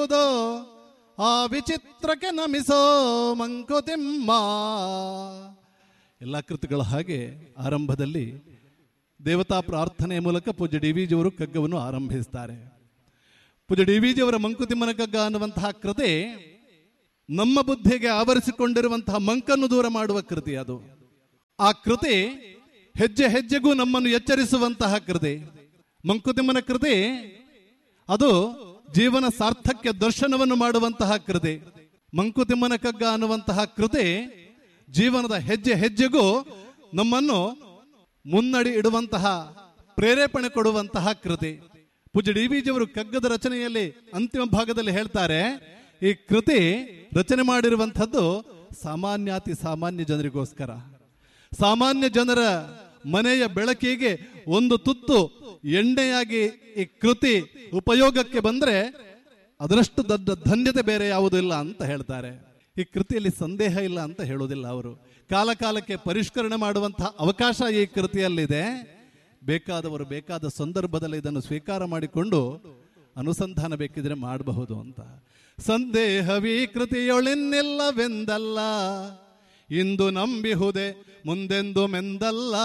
ನಂಬಿಹುದೋ ಆ ವಿಚಿತ್ರಕ್ಕೆ ನಮಿಸೋ ಮಂಕುತಿಮ್ಮ ಎಲ್ಲ ಕೃತಿಗಳ ಹಾಗೆ ಆರಂಭದಲ್ಲಿ ದೇವತಾ ಪ್ರಾರ್ಥನೆಯ ಮೂಲಕ ಪೂಜ್ಯ ಡಿ ವಿ ಜಿಯವರು ಕಗ್ಗವನ್ನು ಆರಂಭಿಸ್ತಾರೆ ಪೂಜ್ಯ ಡಿ ವಿ ಜಿಯವರ ಮಂಕುತಿಮ್ಮನ ಕಗ್ಗ ಅನ್ನುವಂತಹ ಕೃತಿ ನಮ್ಮ ಬುದ್ಧಿಗೆ ಆವರಿಸಿಕೊಂಡಿರುವಂತಹ ಮಂಕನ್ನು ದೂರ ಮಾಡುವ ಕೃತಿ ಅದು ಆ ಕೃತಿ ಹೆಜ್ಜೆ ಹೆಜ್ಜೆಗೂ ನಮ್ಮನ್ನು ಎಚ್ಚರಿಸುವಂತಹ ಕೃತಿ ಮಂಕುತಿಮ್ಮನ ಕೃತಿ ಅದು ಜೀವನ ಸಾರ್ಥಕ್ಯ ದರ್ಶನವನ್ನು ಮಾಡುವಂತಹ ಕೃತಿ ಮಂಕುತಿಮ್ಮನ ಕಗ್ಗ ಅನ್ನುವಂತಹ ಕೃತಿ ಜೀವನದ ಹೆಜ್ಜೆ ಹೆಜ್ಜೆಗೂ ನಮ್ಮನ್ನು ಮುನ್ನಡಿ ಇಡುವಂತಹ ಪ್ರೇರೇಪಣೆ ಕೊಡುವಂತಹ ಕೃತಿ ಪೂಜ್ಯ ಡಿ ವಿ ಜಿಯವರು ಕಗ್ಗದ ರಚನೆಯಲ್ಲಿ ಅಂತಿಮ ಭಾಗದಲ್ಲಿ ಹೇಳ್ತಾರೆ ಈ ಕೃತಿ ರಚನೆ ಮಾಡಿರುವಂಥದ್ದು ಸಾಮಾನ್ಯಾತಿ ಸಾಮಾನ್ಯ ಜನರಿಗೋಸ್ಕರ ಸಾಮಾನ್ಯ ಜನರ ಮನೆಯ ಬೆಳಕಿಗೆ ಒಂದು ತುತ್ತು ಎಣ್ಣೆಯಾಗಿ ಈ ಕೃತಿ ಉಪಯೋಗಕ್ಕೆ ಬಂದ್ರೆ ಅದರಷ್ಟು ದೊಡ್ಡ ಧನ್ಯತೆ ಬೇರೆ ಯಾವುದೂ ಇಲ್ಲ ಅಂತ ಹೇಳ್ತಾರೆ ಈ ಕೃತಿಯಲ್ಲಿ ಸಂದೇಹ ಇಲ್ಲ ಅಂತ ಹೇಳೋದಿಲ್ಲ ಅವರು ಕಾಲ ಕಾಲಕ್ಕೆ ಪರಿಷ್ಕರಣೆ ಮಾಡುವಂತಹ ಅವಕಾಶ ಈ ಕೃತಿಯಲ್ಲಿದೆ ಬೇಕಾದವರು ಬೇಕಾದ ಸಂದರ್ಭದಲ್ಲಿ ಇದನ್ನು ಸ್ವೀಕಾರ ಮಾಡಿಕೊಂಡು ಅನುಸಂಧಾನ ಬೇಕಿದ್ರೆ ಮಾಡಬಹುದು ಅಂತ ಸಂದೇಹವೀ ಕೃತಿಯೊಳಿನ್ನೆಲ್ಲವೆಂದಲ್ಲ ಇಂದು ನಂಬಿಹುದೆ ಮುಂದೆಂದು ಮೆಂದಲ್ಲ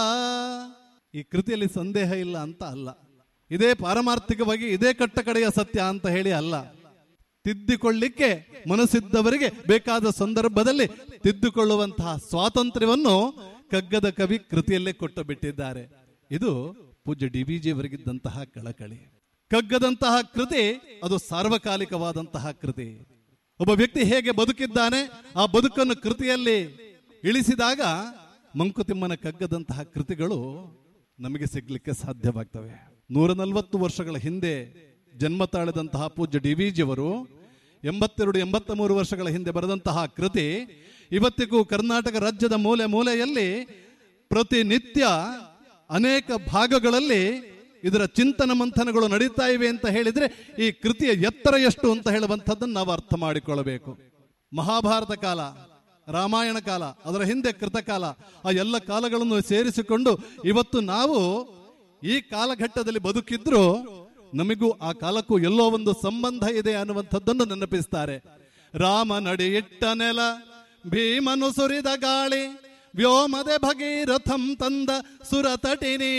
ಈ ಕೃತಿಯಲ್ಲಿ ಸಂದೇಹ ಇಲ್ಲ ಅಂತ ಅಲ್ಲ ಇದೇ ಪಾರಮಾರ್ಥಿಕವಾಗಿ ಇದೇ ಕಟ್ಟಕಡೆಯ ಸತ್ಯ ಅಂತ ಹೇಳಿ ಅಲ್ಲ ತಿದ್ದಿಕೊಳ್ಳಿಕ್ಕೆ ಮನಸ್ಸಿದ್ದವರಿಗೆ ಬೇಕಾದ ಸಂದರ್ಭದಲ್ಲಿ ತಿದ್ದುಕೊಳ್ಳುವಂತಹ ಸ್ವಾತಂತ್ರ್ಯವನ್ನು ಕಗ್ಗದ ಕವಿ ಕೃತಿಯಲ್ಲೇ ಕೊಟ್ಟು ಬಿಟ್ಟಿದ್ದಾರೆ ಇದು ಪೂಜ್ಯ ಡಿ ವಿ ಜಿಯವರಿಗಿದ್ದಂತಹ ಕಳಕಳಿ ಕಗ್ಗದಂತಹ ಕೃತಿ ಅದು ಸಾರ್ವಕಾಲಿಕವಾದಂತಹ ಕೃತಿ ಒಬ್ಬ ವ್ಯಕ್ತಿ ಹೇಗೆ ಬದುಕಿದ್ದಾನೆ ಆ ಬದುಕನ್ನು ಕೃತಿಯಲ್ಲಿ ಇಳಿಸಿದಾಗ ಮಂಕುತಿಮ್ಮನ ಕಗ್ಗದಂತಹ ಕೃತಿಗಳು ನಮಗೆ ಸಿಗ್ಲಿಕ್ಕೆ ಸಾಧ್ಯವಾಗ್ತವೆ ನೂರ ನಲವತ್ತು ವರ್ಷಗಳ ಹಿಂದೆ ಜನ್ಮ ತಾಳಿದಂತಹ ಪೂಜ್ಯ ಡಿ ವಿ ಜಿಯವರು ಎಂಬತ್ತೆರಡು ಎಂಬತ್ತ ಮೂರು ವರ್ಷಗಳ ಹಿಂದೆ ಬರೆದಂತಹ ಕೃತಿ ಇವತ್ತಿಗೂ ಕರ್ನಾಟಕ ರಾಜ್ಯದ ಮೂಲೆ ಮೂಲೆಯಲ್ಲಿ ಪ್ರತಿನಿತ್ಯ ಅನೇಕ ಭಾಗಗಳಲ್ಲಿ ಇದರ ಚಿಂತನ ಮಂಥನಗಳು ನಡೀತಾ ಇವೆ ಅಂತ ಹೇಳಿದ್ರೆ ಈ ಕೃತಿಯ ಎತ್ತರ ಎಷ್ಟು ಅಂತ ಹೇಳುವಂಥದ್ದನ್ನು ನಾವು ಅರ್ಥ ಮಾಡಿಕೊಳ್ಳಬೇಕು ಮಹಾಭಾರತ ಕಾಲ ರಾಮಾಯಣ ಕಾಲ ಅದರ ಹಿಂದೆ ಕೃತಕಾಲ ಆ ಎಲ್ಲ ಕಾಲಗಳನ್ನು ಸೇರಿಸಿಕೊಂಡು ಇವತ್ತು ನಾವು ಈ ಕಾಲಘಟ್ಟದಲ್ಲಿ ಬದುಕಿದ್ರು ನಮಗೂ ಆ ಕಾಲಕ್ಕೂ ಎಲ್ಲೋ ಒಂದು ಸಂಬಂಧ ಇದೆ ಅನ್ನುವಂಥದ್ದನ್ನು ನೆನಪಿಸ್ತಾರೆ ರಾಮ ನಡೆಯಿಟ್ಟ ನೆಲ ಭೀಮನು ಸುರಿದ ಗಾಳಿ ವ್ಯೋಮದೆ ಭಗೀರಥಂ ತಂದ ಸುರತಟಿನಿ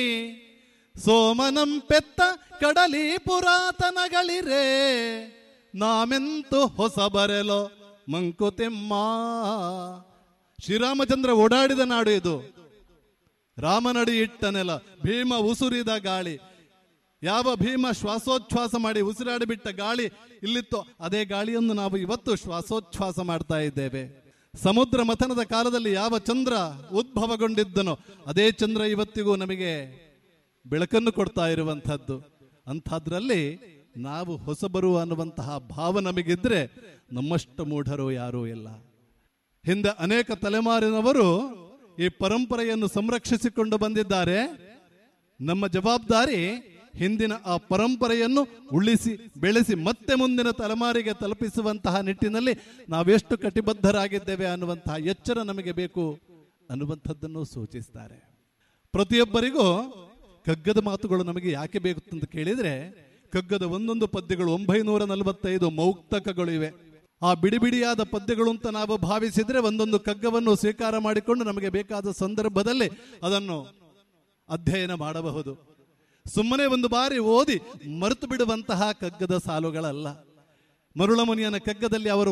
ಸೋಮನಂ ಪೆತ್ತ ಕಡಲಿ ಪುರಾತನಗಳಿರೇ ನಾಮೆಂತು ಹೊಸ ಬರೆಲೋ ಮಂಕುತಿಮ್ಮ ಶ್ರೀರಾಮಚಂದ್ರ ಓಡಾಡಿದ ನಾಡು ಇದು ರಾಮನಡಿ ಇಟ್ಟ ನೆಲ ಭೀಮ ಉಸುರಿದ ಗಾಳಿ ಯಾವ ಭೀಮ ಶ್ವಾಸೋಚ್ಛ್ವಾಸ ಮಾಡಿ ಉಸಿರಾಡಿ ಬಿಟ್ಟ ಗಾಳಿ ಇಲ್ಲಿತ್ತು ಅದೇ ಗಾಳಿಯನ್ನು ನಾವು ಇವತ್ತು ಶ್ವಾಸೋಚ್ಛ್ವಾಸ ಮಾಡ್ತಾ ಇದ್ದೇವೆ ಸಮುದ್ರ ಮಥನದ ಕಾಲದಲ್ಲಿ ಯಾವ ಚಂದ್ರ ಉದ್ಭವಗೊಂಡಿದ್ದನೋ ಅದೇ ಚಂದ್ರ ಇವತ್ತಿಗೂ ನಮಗೆ ಬೆಳಕನ್ನು ಕೊಡ್ತಾ ಇರುವಂಥದ್ದು ಅಂಥದ್ರಲ್ಲಿ ನಾವು ಹೊಸಬರು ಅನ್ನುವಂತಹ ಭಾವ ನಮಗಿದ್ರೆ ನಮ್ಮಷ್ಟು ಮೂಢರು ಯಾರೂ ಇಲ್ಲ ಹಿಂದೆ ಅನೇಕ ತಲೆಮಾರಿನವರು ಈ ಪರಂಪರೆಯನ್ನು ಸಂರಕ್ಷಿಸಿಕೊಂಡು ಬಂದಿದ್ದಾರೆ ನಮ್ಮ ಜವಾಬ್ದಾರಿ ಹಿಂದಿನ ಆ ಪರಂಪರೆಯನ್ನು ಉಳಿಸಿ ಬೆಳೆಸಿ ಮತ್ತೆ ಮುಂದಿನ ತಲೆಮಾರಿಗೆ ತಲುಪಿಸುವಂತಹ ನಿಟ್ಟಿನಲ್ಲಿ ನಾವೆಷ್ಟು ಕಟಿಬದ್ಧರಾಗಿದ್ದೇವೆ ಅನ್ನುವಂತಹ ಎಚ್ಚರ ನಮಗೆ ಬೇಕು ಅನ್ನುವಂಥದ್ದನ್ನು ಸೂಚಿಸ್ತಾರೆ ಪ್ರತಿಯೊಬ್ಬರಿಗೂ ಕಗ್ಗದ ಮಾತುಗಳು ನಮಗೆ ಯಾಕೆ ಬೇಕು ಅಂತ ಕೇಳಿದ್ರೆ ಕಗ್ಗದ ಒಂದೊಂದು ಪದ್ಯಗಳು ಒಂಬೈನೂರ ನಲವತ್ತೈದು ಮೌಕ್ತಕಗಳು ಇವೆ ಆ ಬಿಡಿ ಬಿಡಿಯಾದ ಪದ್ಯಗಳು ಅಂತ ನಾವು ಭಾವಿಸಿದ್ರೆ ಒಂದೊಂದು ಕಗ್ಗವನ್ನು ಸ್ವೀಕಾರ ಮಾಡಿಕೊಂಡು ನಮಗೆ ಬೇಕಾದ ಸಂದರ್ಭದಲ್ಲಿ ಅದನ್ನು ಅಧ್ಯಯನ ಮಾಡಬಹುದು ಸುಮ್ಮನೆ ಒಂದು ಬಾರಿ ಓದಿ ಮರೆತು ಬಿಡುವಂತಹ ಕಗ್ಗದ ಸಾಲುಗಳಲ್ಲ ಮರುಳಮುನಿಯನ ಕಗ್ಗದಲ್ಲಿ ಅವರು